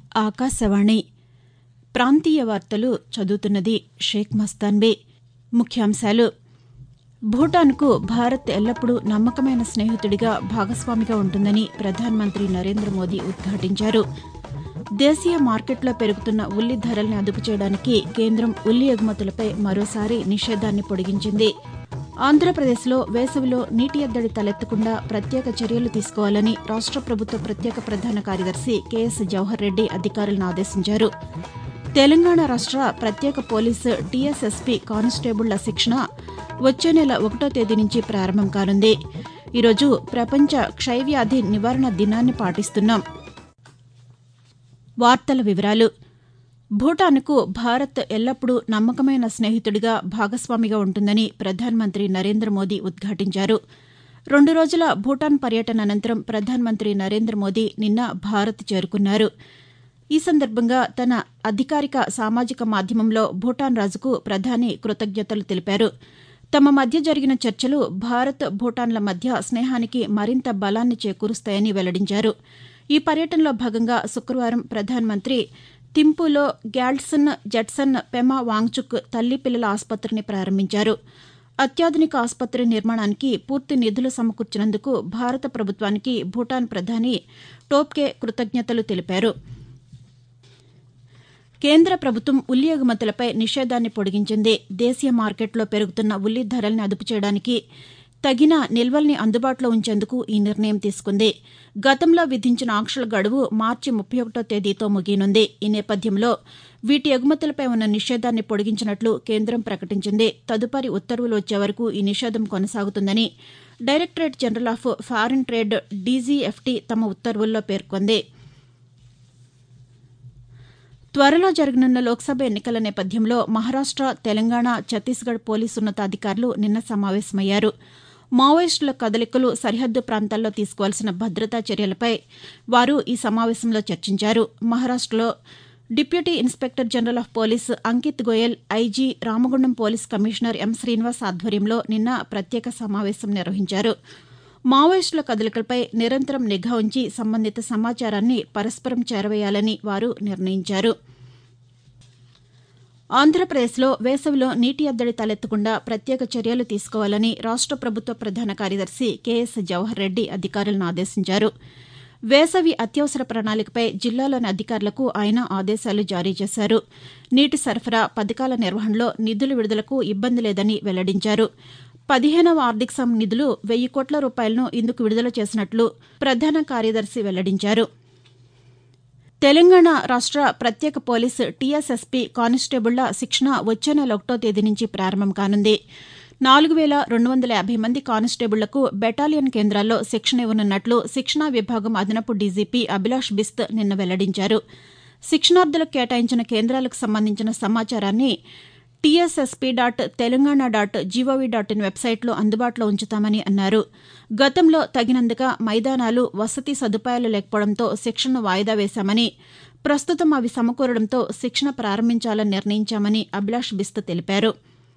ఆకాశవాణి ప్రాంతీయ వార్తలు చదువుతున్నది షేక్ మస్తాన్బీ ముఖ్యాంశాలు భూటాన్కు భారత్ ఎల్లప్పుడూ నమ్మకమైన స్నేహితుడిగా భాగస్వామిగా ఉంటుందని ప్రధానమంత్రి నరేంద్ర మోదీ ఉద్ఘాటించారు దేశీయ మార్కెట్లో పెరుగుతున్న ఉల్లి ధరల్ని అదుపు చేయడానికి కేంద్రం ఉల్లి ఎగుమతులపై మరోసారి నిషేధాన్ని పొడిగించింది ఆంధ్రప్రదేశ్లో వేసవిలో నీటి ఎద్దడి తలెత్తకుండా ప్రత్యేక చర్యలు తీసుకోవాలని రాష్ట ప్రభుత్వ ప్రత్యేక ప్రధాన కార్యదర్శి కెఎస్ జవహర్ రెడ్డి అధికారులను ఆదేశించారు తెలంగాణ రాష్ట ప్రత్యేక పోలీసు టీఎస్ఎస్పీ కానిస్టేబుళ్ల శిక్షణ వచ్చే నెల ఒకటో తేదీ నుంచి ప్రారంభం కానుంది ఈరోజు ప్రపంచ క్షయవ్యాధి నివారణ దినాన్ని పాటిస్తున్నాం వార్తల వివరాలు భూటాన్కు భారత్ ఎల్లప్పుడూ నమ్మకమైన స్నేహితుడిగా భాగస్వామిగా ఉంటుందని ప్రధానమంత్రి నరేంద్ర మోదీ ఉద్ఘాటించారు రెండు రోజుల భూటాన్ పర్యటన అనంతరం ప్రధానమంత్రి నరేంద్ర మోదీ నిన్న భారత్ చేరుకున్నారు ఈ సందర్భంగా తన అధికారిక సామాజిక మాధ్యమంలో భూటాన్ రాజుకు ప్రధాని కృతజ్ఞతలు తెలిపారు తమ మధ్య జరిగిన చర్చలు భారత్ భూటాన్ల మధ్య స్నేహానికి మరింత బలాన్ని చేకూరుస్తాయని వెల్లడించారు ఈ పర్యటనలో భాగంగా శుక్రవారం ప్రధానమంత్రి థింపూలో గ్యాల్సన్ జట్సన్ పెమా వాంగ్చుక్ తల్లి పిల్లల ఆసుపత్రిని ప్రారంభించారు అత్యాధునిక ఆసుపత్రి నిర్మాణానికి పూర్తి నిధులు సమకూర్చినందుకు భారత ప్రభుత్వానికి భూటాన్ ప్రధాని టోప్కే కృతజ్ఞతలు తెలిపారు కేంద్ర ప్రభుత్వం ఉల్లి ఎగుమతులపై నిషేధాన్ని పొడిగించింది దేశీయ మార్కెట్లో పెరుగుతున్న ఉల్లి ధరల్ని అదుపు చేయడానికి తగిన నిల్వల్ని అందుబాటులో ఉంచేందుకు ఈ నిర్ణయం తీసుకుంది గతంలో విధించిన ఆంక్షల గడువు మార్చి ముప్పై ఒకటో తేదీతో ముగియనుంది ఈ నేపథ్యంలో వీటి ఎగుమతులపై ఉన్న నిషేధాన్ని పొడిగించినట్లు కేంద్రం ప్రకటించింది తదుపరి ఉత్తర్వులు వచ్చే వరకు ఈ నిషేధం కొనసాగుతుందని directorate general of foreign trade DGFT తమ ఉత్తర్వుల్లో పేర్కొంది త్వరలో జరగనున్న లోక్సభ ఎన్నికల నేపథ్యంలో మహారాష్ట తెలంగాణ ఛత్తీస్గఢ్ పోలీసు ఉన్నతాధికారులు నిన్న సమావేశమయ్యారు మావోయిస్టుల కదలికలు సరిహద్దు ప్రాంతాల్లో తీసుకోవాల్సిన భద్రతా చర్యలపై వారు ఈ సమావేశంలో చర్చించారు మహారాష్టలో deputy inspector general of police Ankit Goyal IG Ramagundam police commissioner M Srinivas ఆధ్వర్యంలో నిన్న ప్రత్యేక సమావేశం నిర్వహించారు మావోయిస్టుల కదలికలపై నిరంతరం నిఘా ఉంచి సంబంధిత సమాచారాన్ని పరస్పరం చేరవేయాలని వారు నిర్ణయించారు ఆంధ్రప్రదేశ్లో వేసవిలో నీటి ఎద్దడి తలెత్తకుండా ప్రత్యేక చర్యలు తీసుకోవాలని రాష్ట ప్రభుత్వ ప్రధాన కార్యదర్శి కెఎస్ జవహర్ రెడ్డి అధికారులను ఆదేశించారు వేసవి అత్యవసర ప్రణాళికపై జిల్లాలోని అధికారులకు ఆయన ఆదేశాలు జారీ చేశారు నీటి సరఫరా పథకాల నిర్వహణలో నిధుల విడుదలకు ఇబ్బంది లేదని వెల్లడించారు పదిహేనవ ఆర్థిక సం నిధులు వెయ్యి కోట్ల రూపాయలను ఇందుకు విడుదల చేసినట్లు ప్రధాన కార్యదర్శి వెల్లడించారు తెలంగాణ రాష్ట ప్రత్యేక పోలీసు టీఎస్ఎస్పీ కానిస్టేబుళ్ల శిక్షణ వచ్చే నెల ఒకటో తేదీ నుంచి ప్రారంభం కానుంది నాలుగు వేల రెండు వందల యాభై మంది కానిస్టేబుళ్లకు బెటాలియన్ కేంద్రాల్లో శిక్షణ ఇవ్వనున్నట్లు శిక్షణా విభాగం అదనపు డీజీపీ అభిలాష్ బిస్త్ నిన్న వెల్లడించారు శిక్షణార్థులకు కేటాయించిన కేంద్రాలకు సంబంధించిన సమాచారాన్ని TSSP dot Telangana dot gov dot in వెబ్సైట్లో అందుబాటులో ఉంచుతామని అన్నారు గతంలో తగినంతగా మైదానాలు వసతి సదుపాయాలు లేకపోవడంతో శిక్షణను వాయిదా వేశామని ప్రస్తుతం అవి సమకూరడంతో శిక్షణ ప్రారంభించాలని నిర్ణయించామని అభిలాష్ బిస్త్ తెలిపారు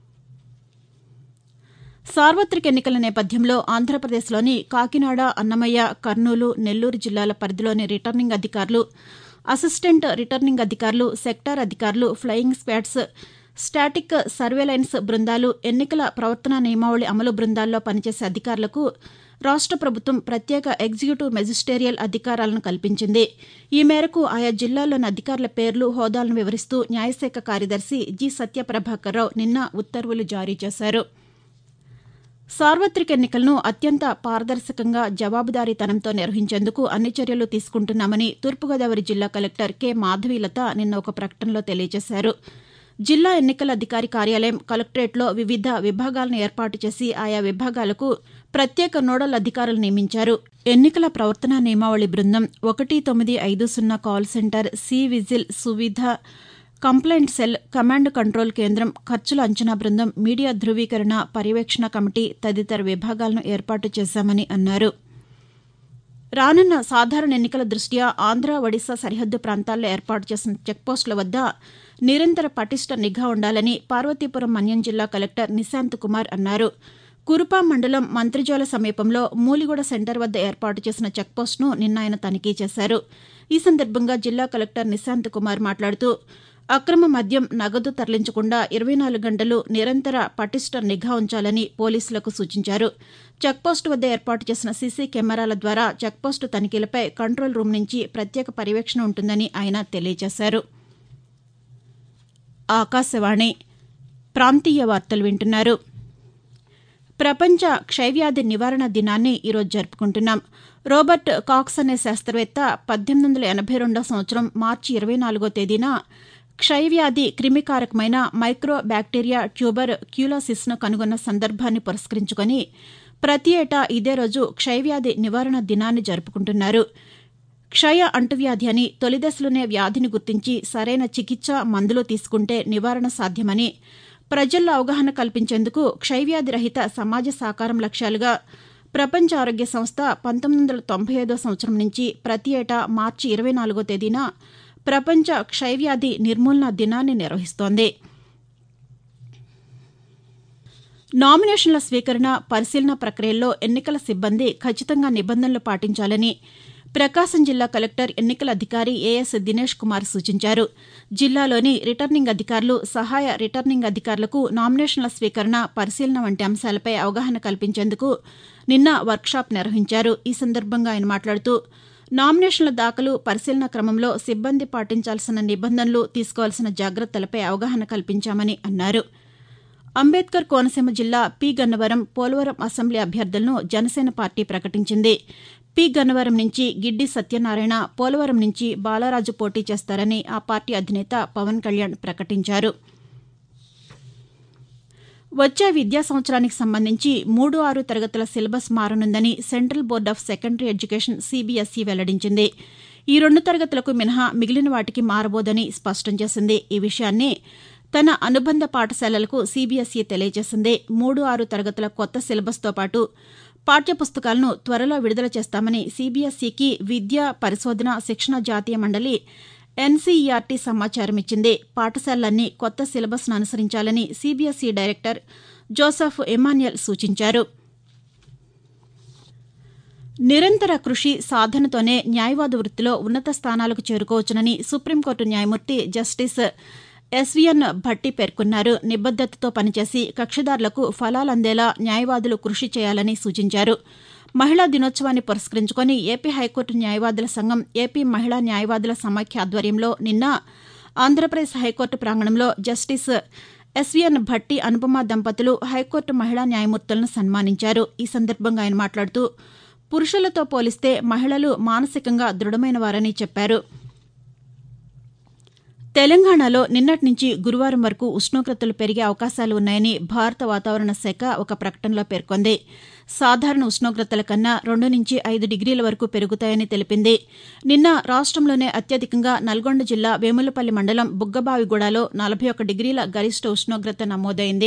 సార్వత్రిక ఎన్నికల నేపథ్యంలో ఆంధ్రప్రదేశ్లోని కాకినాడ అన్నమయ్య కర్నూలు నెల్లూరు జిల్లాల పరిధిలోని రిటర్నింగ్ అధికారులు అసిస్టెంట్ రిటర్నింగ్ అధికారులు సెక్టార్ అధికారులు ఫ్లయింగ్ స్క్వాడ్స్ స్టాటిక్ సర్వేలెన్స్ బృందాలు ఎన్నికల ప్రవర్తనా నియమావళి అమలు బృందాల్లో పనిచేసే అధికారులకు రాష్ట ప్రభుత్వం ప్రత్యేక ఎగ్జిక్యూటివ్ మెజిస్టేరియల్ అధికారాలను కల్పించింది ఈ మేరకు ఆయా జిల్లాల్లోని అధికారుల పేర్లు హోదాలను వివరిస్తూ న్యాయశాఖ కార్యదర్శి జి సత్యప్రభాకర్రావు నిన్న ఉత్తర్వులు జారీ చేశారు సార్వత్రిక ఎన్నికలను అత్యంత పారదర్శకంగా జవాబుదారీతనంతో నిర్వహించేందుకు అన్ని చర్యలు తీసుకుంటున్నామని తూర్పుగోదావరి జిల్లా కలెక్టర్ కె మాధవీలత నిన్న ఒక ప్రకటనలో తెలియజేశారు జిల్లా ఎన్నికల అధికారి కార్యాలయం కలెక్టరేట్లో వివిధ విభాగాలను ఏర్పాటు చేసి ఆయా విభాగాలకు ప్రత్యేక నోడల్ అధికారులు నియమించారు ఎన్నికల ప్రవర్తనా నియమావళి బృందం ఒకటి తొమ్మిది ఐదు సున్నా call centre C vigil Suvidha complaint cell command control కేంద్రం ఖర్చుల అంచనా బృందం మీడియా ధృవీకరణ పర్యవేక్షణ కమిటీ తదితర విభాగాలను ఏర్పాటు చేశామని అన్నారు రానున్న సాధారణ ఎన్నికల దృష్ట్యా ఆంధ్ర ఒడిశా సరిహద్దు ప్రాంతాల్లో ఏర్పాటు చేసిన చెక్పోస్టుల వద్ద నిరంతర పటిష్ట నిఘా ఉండాలని పార్వతీపురం మన్యం జిల్లా కలెక్టర్ నిశాంత్ కుమార్ అన్నారు కురుపా మండలం మంత్రిజోల సమీపంలో మూలిగూడ సెంటర్ వద్ద ఏర్పాటు చేసిన చెక్పోస్టును నిన్న ఆయన తనిఖీ చేశారు ఈ సందర్భంగా జిల్లా కలెక్టర్ నిశాంత్ కుమార్ మాట్లాడుతూ అక్రమ మద్యం నగదు తరలించకుండా ఇరవై నాలుగు గంటలు నిరంతర పటిష్ట నిఘా ఉంచాలని పోలీసులకు సూచించారు చెక్పోస్టు వద్ద ఏర్పాటు చేసిన సీసీ కెమెరాల ద్వారా చెక్పోస్టు తనిఖీలపై కంట్రోల్ రూమ్ నుంచి ప్రత్యేక పర్యవేక్షణ ఉంటుందని ఆయన తెలియజేశారు ఆకాశవాణి ప్రాంతీయ వార్తలు వింటున్నారు ప్రపంచ క్షయవ్యాధి నివారణ దినాన్ని ఈరోజు జరుపుకుంటున్నాం రోబర్ట్ కాక్స్ అనే శాస్త్రవేత్త పద్దెనిమిది వందల ఎనభై రెండో సంవత్సరం మార్చి ఇరవై నాలుగో తేదీన క్షయవ్యాధి క్రిమికారకమైన మైక్రో బ్యాక్టీరియా ట్యూబర్ క్యూలోసిస్ను కనుగొన్న సందర్భాన్ని పురస్కరించుకొని ప్రతి ఏటా ఇదే రోజు క్షయవ్యాధి నివారణ దినాన్ని జరుపుకుంటున్నారు క్షయ అంటువ్యాధి అని తొలి దశలోనే వ్యాధిని గుర్తించి సరైన చికిత్స మందులు తీసుకుంటే నివారణ సాధ్యమని ప్రజల్లో అవగాహన కల్పించేందుకు క్షయవ్యాధి రహిత సమాజ సాకారం లక్ష్యాలుగా ప్రపంచ ఆరోగ్య సంస్థ పంతొమ్మిది వందల తొంభై ఐదో సంవత్సరం నుంచి ప్రతి ఏటా మార్చి ఇరవై నాలుగో తేదీన ప్రపంచ క్షయవ్యాధి నిర్మూలన దినాన్ని నిర్వహిస్తోంది నామినేషన్ల స్వీకరణ పరిశీలన ప్రక్రియల్లో ఎన్నికల సిబ్బంది ఖచ్చితంగా నిబంధనలు పాటించాలని ప్రకాశం జిల్లా కలెక్టర్ ఎన్నికల అధికారి ఏఎస్ దినేష్ కుమార్ సూచించారు జిల్లాలోని రిటర్నింగ్ అధికారులు సహాయ రిటర్నింగ్ అధికారులకు నామినేషన్ల స్వీకరణ పరిశీలన వంటి అంశాలపై అవగాహన కల్పించేందుకు నిన్న వర్క్షాప్ నిర్వహించారు ఈ సందర్భంగా ఆయన మాట్లాడుతూ నామినేషన్ల దాఖలు పరిశీలన క్రమంలో సిబ్బంది పాటించాల్సిన నిబంధనలు తీసుకోవాల్సిన జాగ్రత్తలపై అవగాహన కల్పించామని అన్నారు అంబేద్కర్ కోనసీమ జిల్లా పి గన్నవరం పోలవరం అసెంబ్లీ అభ్యర్థులను జనసేన పార్టీ ప్రకటించింది పి గన్నవరం నుంచి గిడ్డి సత్యనారాయణ పోలవరం నుంచి బాలరాజు పోటీ చేస్తారని ఆ పార్టీ అధినేత పవన్ కళ్యాణ్ ప్రకటించారు వచ్చే విద్యా సంవత్సరానికి సంబంధించి మూడు ఆరు తరగతుల సిలబస్ మారనుందని central board of secondary education CBSE వెల్లడించింది ఈ రెండు తరగతులకు మినహా మిగిలిన వాటికి మారబోదని స్పష్టం చేసింది ఈ విషయాన్ని తన అనుబంధ పాఠశాలలకు సీబీఎస్ఈ తెలియజేసింది మూడు ఆరు తరగతుల కొత్త సిలబస్తో పాటు పాఠ్యపుస్తకాలను త్వరలో విడుదల చేస్తామని సీబీఎస్ఈకి విద్యా పరిశోధన శిక్షణ జాతీయ మండలి ఎన్సీఈఆర్టీ సమాచారం ఇచ్చింది పాఠశాలలన్నీ కొత్త సిలబస్ను అనుసరించాలని సీబీఎస్ఈ డైరెక్టర్ జోసెఫ్ ఎమాన్యల్ సూచించారు నిరంతర కృషి సాధనతోనే న్యాయవాద వృత్తిలో ఉన్నత స్థానాలకు చేరుకోవచ్చునని సుప్రీంకోర్టు న్యాయమూర్తి జస్టిస్ ఎస్వీఎన్ భట్టి పేర్కొన్నారు నిబద్దతతో పనిచేసి కక్షిదారులకు ఫలాలందేలా న్యాయవాదులు కృషి చేయాలని సూచించారు మహిళా దినోత్సవాన్ని పురస్కరించుకొని ఏపీ హైకోర్టు న్యాయవాదుల సంఘం ఏపీ మహిళా న్యాయవాదుల సమాఖ్య ఆధ్వర్యంలో నిన్న ఆంధ్రప్రదేశ్ హైకోర్టు ప్రాంగణంలో జస్టిస్ ఎస్వీఎన్ భట్టి అనుపమ దంపతులు హైకోర్టు మహిళా న్యాయమూర్తులను సన్మానించారు ఈ సందర్భంగా ఆయన మాట్లాడుతూ పురుషులతో పోలిస్తే మహిళలు మానసికంగా దృఢమైన వారని చెప్పారు తెలంగాణలో నిన్నటి నుంచి గురువారం వరకు ఉష్ణోగ్రతలు పెరిగే అవకాశాలు ఉన్నాయని భారత వాతావరణ శాఖ ఒక ప్రకటనలో పేర్కొంది సాధారణ ఉష్ణోగ్రతల కన్నా రెండు నుంచి ఐదు డిగ్రీల వరకు పెరుగుతాయని తెలిపింది నిన్న రాష్టంలోనే అత్యధికంగా నల్గొండ జిల్లా వేములపల్లి మండలం బుగ్గబావిగూడలో నలభై ఒక్క డిగ్రీల గరిష్ట ఉష్ణోగ్రత నమోదైంది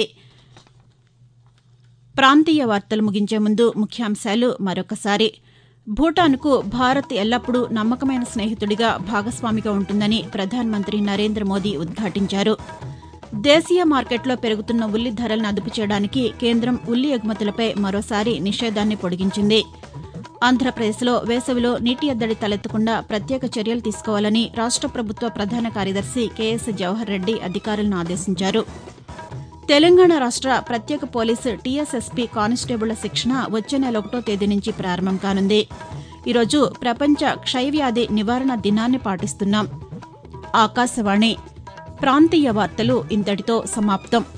ప్రాంతీయ వార్తలు ముగించే ముందు ముఖ్యాంశాలు మరొకసారి భూటాన్కు భారత్ ఎల్లప్పుడూ నమ్మకమైన స్నేహితుడిగా భాగస్వామిగా ఉంటుందని ప్రధానమంత్రి నరేంద్ర మోదీ ఉద్ఘాటించారు దేశీయ మార్కెట్లో పెరుగుతున్న ఉల్లి ధరలను అదుపు చేయడానికి కేంద్రం ఉల్లి ఎగుమతులపై మరోసారి నిషేధాన్ని పొడిగించింది ఆంధ్రప్రదేశ్లో వేసవిలో నీటి ఎద్దడి తలెత్తకుండా ప్రత్యేక చర్యలు తీసుకోవాలని రాష్ట ప్రభుత్వ ప్రధాన కార్యదర్శి కెఎస్ జవహర్ రెడ్డి అధికారులను ఆదేశించారు తెలంగాణ రాష్ట ప్రత్యేక పోలీసు టీఎస్ఎస్పీ కానిస్టేబుళ్ల శిక్షణ వచ్చే నెల ఒకటో తేదీ నుంచి ప్రారంభం కానుంది ఈరోజు ప్రపంచ క్షయవ్యాధి నివారణ దినాన్ని పాటిస్తున్నాం ఆకాశవాణి ప్రాంతీయ వార్తలు ఇంతటితో సమాప్తం